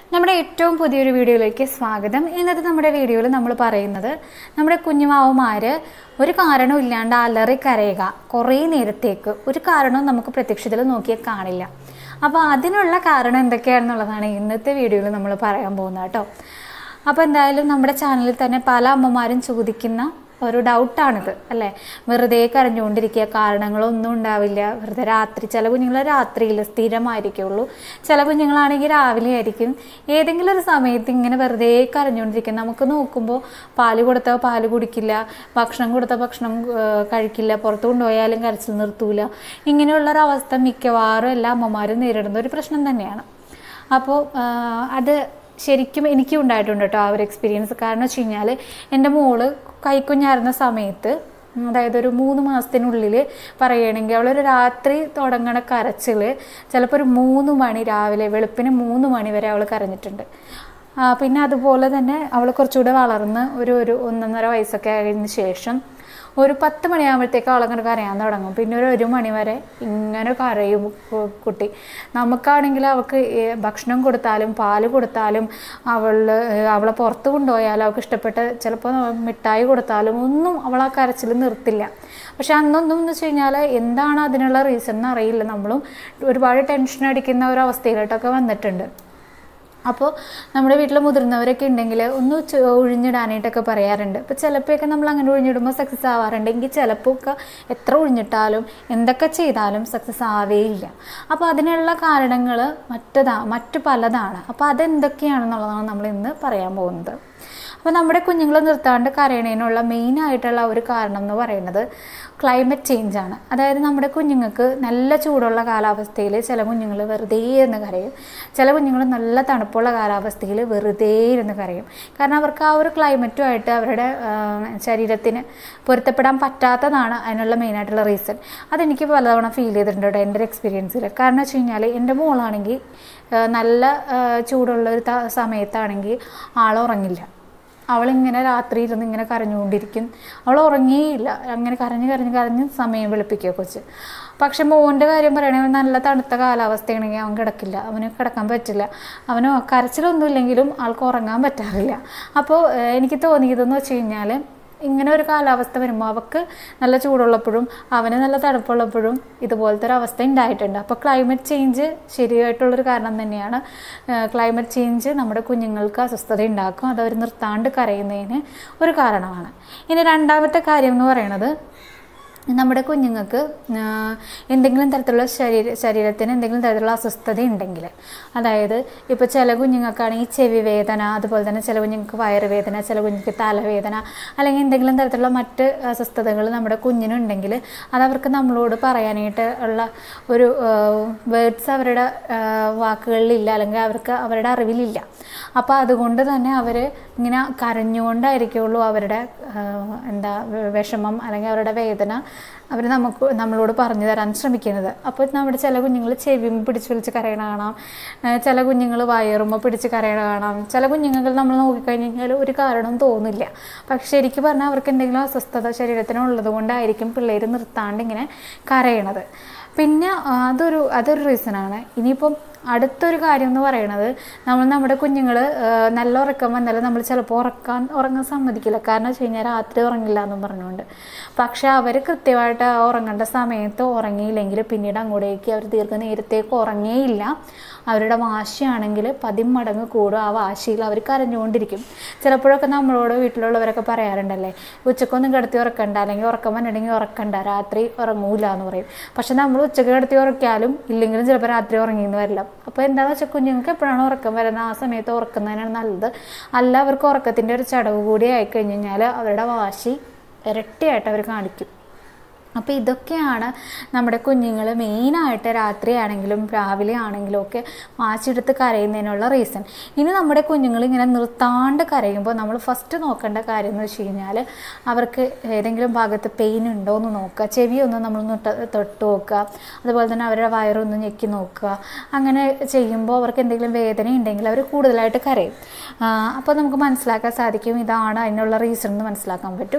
നമ്മുടെ ഏറ്റവും പുതിയൊരു വീഡിയോയിലേക്ക് സ്വാഗതം ഇന്നത്തെ നമ്മുടെ വീഡിയോയിൽ നമ്മൾ പറയുന്നത് നമ്മുടെ കുഞ്ഞുമാവന്മാർ ഒരു കാരണവും ഇല്ലാണ്ട് അലറി കരയുക കുറേ നേരത്തേക്ക് ഒരു കാരണവും നമുക്ക് പ്രത്യക്ഷത്തിൽ നോക്കിയാൽ കാണില്ല അപ്പോൾ അതിനുള്ള കാരണം എന്തൊക്കെയാണെന്നുള്ളതാണ് ഇന്നത്തെ വീഡിയോയിൽ നമ്മൾ പറയാൻ പോകുന്നത് കേട്ടോ അപ്പോൾ എന്തായാലും നമ്മുടെ ചാനലിൽ തന്നെ പല അമ്മമാരും ചോദിക്കുന്ന ഒരു ഡൗട്ടാണിത് അല്ലേ വെറുതെ കരഞ്ഞുകൊണ്ടിരിക്കുക കാരണങ്ങളൊന്നും ഉണ്ടാവില്ല വെറുതെ രാത്രി ചില കുഞ്ഞുങ്ങൾ രാത്രിയിൽ സ്ഥിരമായിരിക്കുള്ളൂ ചില കുഞ്ഞുങ്ങളാണെങ്കിൽ രാവിലെ ആയിരിക്കും ഏതെങ്കിലും ഒരു സമയത്ത് ഇങ്ങനെ വെറുതെ കരഞ്ഞുകൊണ്ടിരിക്കും നമുക്ക് നോക്കുമ്പോൾ പാല് കൊടുത്താൽ പാല് കുടിക്കില്ല ഭക്ഷണം കൊടുത്താൽ ഭക്ഷണം ഏഹ്, കഴിക്കില്ല പുറത്ത് കൊണ്ടുപോയാലും കരച്ചിൽ നിർത്തൂല ഇങ്ങനെയുള്ളൊരവസ്ഥ മിക്കവാറും എല്ലാ അമ്മമാരും നേരിടുന്ന ഒരു പ്രശ്നം തന്നെയാണ് അപ്പോൾ അത് ശരിക്കും എനിക്കും ഉണ്ടായിട്ടുണ്ട് കേട്ടോ ആ ഒരു എക്സ്പീരിയൻസ് കാരണം വെച്ച് കഴിഞ്ഞാൽ എൻ്റെ മോള് കൈക്കുഞ്ഞായിരുന്ന സമയത്ത് അതായത് ഒരു മൂന്ന് മാസത്തിനുള്ളിൽ പറയുകയാണെങ്കിൽ അവളൊരു രാത്രി തുടങ്ങണ കരച്ചിൽ ചിലപ്പോൾ ഒരു മൂന്ന് മണി രാവിലെ വെളുപ്പിന് മൂന്ന് മണി വരെ അവൾ കരഞ്ഞിട്ടുണ്ട് ആ, പിന്നെ അതുപോലെ തന്നെ അവൾ കുറച്ചുകൂടെ വളർന്ന് ഒരു ഒരു ഒന്നൊന്നര വയസ്സൊക്കെ ആയതിനു ശേഷം ഒരു പത്ത് മണിയാകുമ്പോഴത്തേക്ക് അവളങ്ങനെ കരയാൻ തുടങ്ങും പിന്നെ ഒരു ഒരു മണി വരെ ഇങ്ങനെ കരയും കു- കുട്ടി നമുക്കാണെങ്കിൽ അവൾക്ക് ഈ ഭക്ഷണം കൊടുത്താലും പാല് കൊടുത്താലും അവൾ അവളെ പുറത്ത് കൊണ്ടുപോയാലും അവൾക്ക് ഇഷ്ടപ്പെട്ട ചിലപ്പോൾ മിഠായി കൊടുത്താലും ഒന്നും അവൾ ആ കരച്ചിൽ നിർത്തില്ല പക്ഷെ അന്നൊന്നും എന്ന് വെച്ച് കഴിഞ്ഞാൽ എന്താണ് അതിനുള്ള റീസൺ എന്ന് അറിയില്ല നമ്മളും ഒരുപാട് ടെൻഷൻ അടിക്കുന്ന ഒരു അവസ്ഥയിലോട്ടൊക്കെ വന്നിട്ടുണ്ട് അപ്പോൾ നമ്മുടെ വീട്ടിൽ മുതിർന്നവരൊക്കെ ഉണ്ടെങ്കിൽ ഒന്ന് ചെ- ഒഴിഞ്ഞിടാനായിട്ടൊക്കെ പറയാറുണ്ട് അപ്പോൾ ചിലപ്പോഴൊക്കെ നമ്മൾ അങ്ങനെ ഒഴിഞ്ഞിടുമ്പോൾ സക്സസ് ആവാറുണ്ട് എങ്കിൽ ചിലപ്പോൾ ഒക്കെ എത്ര ഒഴിഞ്ഞിട്ടാലും എന്തൊക്കെ ചെയ്താലും സക്സസ് ആവേയില്ല അപ്പോൾ അതിനുള്ള കാരണങ്ങൾ മറ്റതാ മറ്റു പലതാണ് അപ്പോൾ അതെന്തൊക്കെയാണെന്നുള്ളതാണ് നമ്മൾ ഇന്ന് പറയാൻ പോകുന്നത് അപ്പോൾ നമ്മുടെ കുഞ്ഞുങ്ങളെ നിർത്താണ്ട് കരയണതിനുള്ള മെയിൻ ആയിട്ടുള്ള ഒരു കാരണം എന്ന് പറയുന്നത് ക്ലൈമറ്റ് ചേഞ്ച് ആണ് അതായത് നമ്മുടെ കുഞ്ഞുങ്ങൾക്ക് നല്ല ചൂടുള്ള കാലാവസ്ഥയിൽ ചില കുഞ്ഞുങ്ങൾ വെറുതെ ഇരുന്ന് കരയും ചില കുഞ്ഞുങ്ങൾ നല്ല തണുപ്പുള്ള കാലാവസ്ഥയിൽ വെറുതെ ഇരുന്ന് കരയും കാരണം അവർക്ക് ആ ഒരു ക്ലൈമറ്റുമായിട്ട് അവരുടെ ആ, ശരീരത്തിന് പൊരുത്തപ്പെടാൻ പറ്റാത്തതാണ് അതിനുള്ള മെയിനായിട്ടുള്ള റീസൺ അതെനിക്ക് പലതവണ ഫീൽ ചെയ്തിട്ടുണ്ട് കേട്ടോ എൻ്റെ ഒരു എക്സ്പീരിയൻസിൽ കാരണം വെച്ച് കഴിഞ്ഞാൽ എൻ്റെ മോളാണെങ്കിൽ ആ, നല്ല ആ, ചൂടുള്ള ഒരു ത- സമയത്താണെങ്കിൽ ആൾ ഉറങ്ങില്ല അവളിങ്ങനെ രാത്രി ഇരുന്ന് ഇങ്ങനെ കരഞ്ഞുകൊണ്ടിരിക്കും അവൾ ഉറങ്ങിയില്ല അങ്ങനെ കരഞ്ഞ് കരഞ്ഞ് കരഞ്ഞ് സമയം വെളുപ്പിക്കുക കൊച്ച് പക്ഷെ മോൻ്റെ കാര്യം പറയുകയാണെങ്കിൽ നല്ല തണുത്ത കാലാവസ്ഥയാണെങ്കിൽ അവൻ കിടക്കില്ല അവന് കിടക്കാൻ പറ്റില്ല അവന് കരച്ചിലൊന്നും ഇല്ലെങ്കിലും ആൾക്ക് ഉറങ്ങാൻ പറ്റാറില്ല അപ്പോൾ ഏഹ്, എനിക്ക് തോന്നിയതെന്ന് വെച്ച് കഴിഞ്ഞാൽ ഇങ്ങനെ ഒരു കാലാവസ്ഥ വരുമ്പോൾ അവൾക്ക് നല്ല ചൂടുള്ളപ്പോഴും അവന് നല്ല തണുപ്പുള്ളപ്പോഴും ഇതുപോലത്തെ ഒരു അവസ്ഥ ഉണ്ടായിട്ടുണ്ട് അപ്പോൾ ക്ലൈമറ്റ് ചേഞ്ച് ശരിയായിട്ടുള്ളൊരു കാരണം തന്നെയാണ് ക്ലൈമറ്റ് ചേഞ്ച് നമ്മുടെ കുഞ്ഞുങ്ങൾക്ക് അസ്വസ്ഥത ഉണ്ടാക്കും അത് അവർ നിർത്താണ്ട് കരയുന്നതിന് ഒരു കാരണമാണ് ഇനി രണ്ടാമത്തെ കാര്യം എന്ന് പറയുന്നത് നമ്മുടെ കുഞ്ഞുങ്ങൾക്ക് ആ, എന്തെങ്കിലും തരത്തിലുള്ള ശരീര ശരീരത്തിന് എന്തെങ്കിലും തരത്തിലുള്ള അസ്വസ്ഥത ഉണ്ടെങ്കിൽ അതായത് ഇപ്പോൾ ചില കുഞ്ഞുങ്ങൾക്കാണെങ്കിൽ ചെവി വേദന അതുപോലെ തന്നെ ചില കുഞ്ഞുങ്ങൾക്ക് വയറുവേദന ചില കുഞ്ഞുങ്ങൾക്ക് തലവേദന അല്ലെങ്കിൽ എന്തെങ്കിലും തരത്തിലുള്ള മറ്റ് അസ്വസ്ഥതകൾ നമ്മുടെ കുഞ്ഞിനുണ്ടെങ്കിൽ അത് അവർക്ക് നമ്മളോട് പറയാനായിട്ട് ഉള്ള ഒരു വേർഡ്സ് അവരുടെ ആ, വാക്കുകളിലില്ല അല്ലെങ്കിൽ അവർക്ക് അവരുടെ അറിവിലില്ല അപ്പോൾ അതുകൊണ്ട് തന്നെ അവർ ഇങ്ങനെ കരഞ്ഞുകൊണ്ടായിരിക്കുള്ളൂ അവരുടെ ആ, എന്താ വി- വിഷമം അല്ലെങ്കിൽ അവരുടെ വേദന അവർ നമുക്ക് നമ്മളോട് പറഞ്ഞു തരാൻ ശ്രമിക്കുന്നത് അപ്പോൾ നമ്മുടെ ചില കുഞ്ഞുങ്ങൾ ചെവിയും പിടിച്ച് പിടിച്ച് കരയണ കാണാം ആ, ചില കുഞ്ഞുങ്ങൾ വയറുമ്പോൾ പിടിച്ച് കരയണ കാണാം ചില കുഞ്ഞുങ്ങൾ നമ്മൾ നോക്കിക്കഴിഞ്ഞ് കഴിഞ്ഞാൽ ഒരു കാരണവും തോന്നില്ല പക്ഷെ ശരിക്കും പറഞ്ഞാൽ അവർക്ക് എന്തെങ്കിലും അസ്വസ്ഥത ശരീരത്തിനുള്ളത് കൊണ്ടായിരിക്കും പിള്ളേർ നിർത്താണ്ട് ഇങ്ങനെ കരയണത് പിന്നെ ആ, അതൊരു അതൊരു റീസണാണ് ഇനിയിപ്പം അടുത്തൊരു കാര്യം എന്ന് പറയുന്നത് നമ്മൾ നമ്മുടെ കുഞ്ഞുങ്ങൾ നല്ല ഉറക്കം വന്നാലും നമ്മൾ ചിലപ്പോൾ ഉറക്കാൻ ഉറങ്ങാൻ സമ്മതിക്കില്ല കാരണം വെച്ച് കഴിഞ്ഞാൽ രാത്രി ഉറങ്ങില്ല എന്നും പറഞ്ഞുകൊണ്ട് പക്ഷെ അവർ കൃത്യമായിട്ട് ആ ഉറങ്ങേണ്ട സമയത്ത് ഉറങ്ങിയില്ലെങ്കിൽ പിന്നീട് അങ്ങോട്ടേക്ക് അവർ ദീർഘനേരത്തേക്ക് ഉറങ്ങിയില്ല അവരുടെ വാശിയാണെങ്കിൽ പതിമടങ്ങ് കൂടും ആ വാശിയിൽ അവർ കരഞ്ഞുകൊണ്ടിരിക്കും ചിലപ്പോഴൊക്കെ നമ്മളോട് വീട്ടിലുള്ളവരൊക്കെ പറയാറുണ്ടല്ലേ ഉച്ചക്കൊന്നും കിടത്തി ഉറക്കണ്ട അല്ലെങ്കിൽ ഉറക്കം വന്നിട്ടുണ്ടെങ്കിൽ ഉറക്കണ്ട രാത്രി ഉറങ്ങൂല എന്ന് പറയും പക്ഷെ നമ്മൾ ഉച്ചക്ക് കിടത്തി ഉറക്കിയാലും ഇല്ലെങ്കിലും ചിലപ്പോൾ രാത്രി ഉറങ്ങിയെന്ന് വരില്ല അപ്പോൾ എന്താണെന്ന് വെച്ചാൽ കുഞ്ഞുങ്ങൾക്ക് എപ്പോഴാണ് ഉറക്കം വരുന്നത് ആ സമയത്ത് ഉറക്കുന്നതിനാണ് നല്ലത് അല്ല അവർക്ക് ഉറക്കത്തിൻ്റെ ഒരു ചടവ് കൂടി ആയിക്കഴിഞ്ഞ് കഴിഞ്ഞാൽ അവരുടെ വാശി ഇരട്ടിയായിട്ട് അവർ കാണിക്കും അപ്പോൾ ഇതൊക്കെയാണ് നമ്മുടെ കുഞ്ഞുങ്ങൾ മെയിനായിട്ട് രാത്രിയാണെങ്കിലും രാവിലെ ആണെങ്കിലും ഒക്കെ വാശിയെടുത്ത് കരയുന്നതിനുള്ള റീസൺ ഇനി നമ്മുടെ കുഞ്ഞുങ്ങൾ ഇങ്ങനെ നിർത്താണ്ട് കരയുമ്പോൾ നമ്മൾ ഫസ്റ്റ് നോക്കേണ്ട കാര്യം എന്ന് വെച്ച് കഴിഞ്ഞാൽ അവർക്ക് ഏതെങ്കിലും ഭാഗത്ത് പെയിൻ ഉണ്ടോ എന്ന് നോക്കുക ചെവി ഒന്ന് നമ്മൾ തൊട്ട് തൊട്ട് നോക്കുക അതുപോലെ തന്നെ അവരുടെ വയറൊന്ന് ഞെക്കി നോക്കുക അങ്ങനെ ചെയ്യുമ്പോൾ അവർക്ക് എന്തെങ്കിലും വേദന ഉണ്ടെങ്കിൽ അവർ കൂടുതലായിട്ട് കരയും അപ്പോൾ നമുക്ക് മനസ്സിലാക്കാൻ സാധിക്കും ഇതാണ് അതിനുള്ള റീസൺ എന്ന് മനസ്സിലാക്കാൻ പറ്റും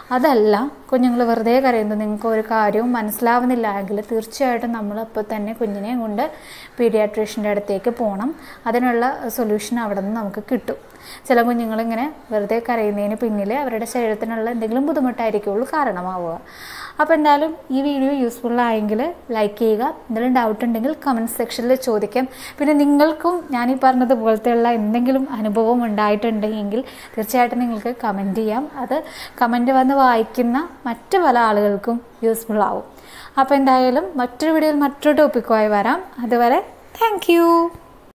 അതല്ല കുഞ്ഞുങ്ങൾ വെറുതെ കരയുന്നത് നിങ്ങൾക്ക് ഒരു കാര്യവും മനസ്സിലാവുന്നില്ല എങ്കിൽ തീർച്ചയായിട്ടും നമ്മൾ അപ്പോൾ തന്നെ കുഞ്ഞിനെ കൊണ്ട് പീഡിയാട്രീഷ്യൻ്റെ അടുത്തേക്ക് പോകണം അതിനുള്ള സൊല്യൂഷൻ അവിടെ നിന്ന് നമുക്ക് കിട്ടും ചില കുഞ്ഞുങ്ങളിങ്ങനെ വെറുതെ കരയുന്നതിന് പിന്നിൽ അവരുടെ ശരീരത്തിനുള്ള എന്തെങ്കിലും ബുദ്ധിമുട്ടായിരിക്കുള്ളൂ കാരണമാവുക അപ്പോൾ എന്തായാലും ഈ വീഡിയോ യൂസ്ഫുൾ ആയെങ്കിൽ ലൈക്ക് ചെയ്യുക എന്തെങ്കിലും ഡൗട്ട് ഉണ്ടെങ്കിൽ കമൻറ്റ് സെക്ഷനിൽ ചോദിക്കാം പിന്നെ നിങ്ങൾക്കും ഞാൻ ഈ പറഞ്ഞതുപോലത്തെയുള്ള എന്തെങ്കിലും അനുഭവം ഉണ്ടായിട്ടുണ്ടെങ്കിൽ തീർച്ചയായിട്ടും നിങ്ങൾക്ക് കമൻറ്റ് ചെയ്യാം അത് കമൻറ്റ് വന്ന് വായിക്കുന്ന മറ്റ് പല ആളുകൾക്കും യൂസ്ഫുൾ ആവും അപ്പോൾ എന്തായാലും മറ്റൊരു വീഡിയോയിൽ മറ്റൊരു ടോപ്പിക്കുമായി വരാം അതുവരെ താങ്ക്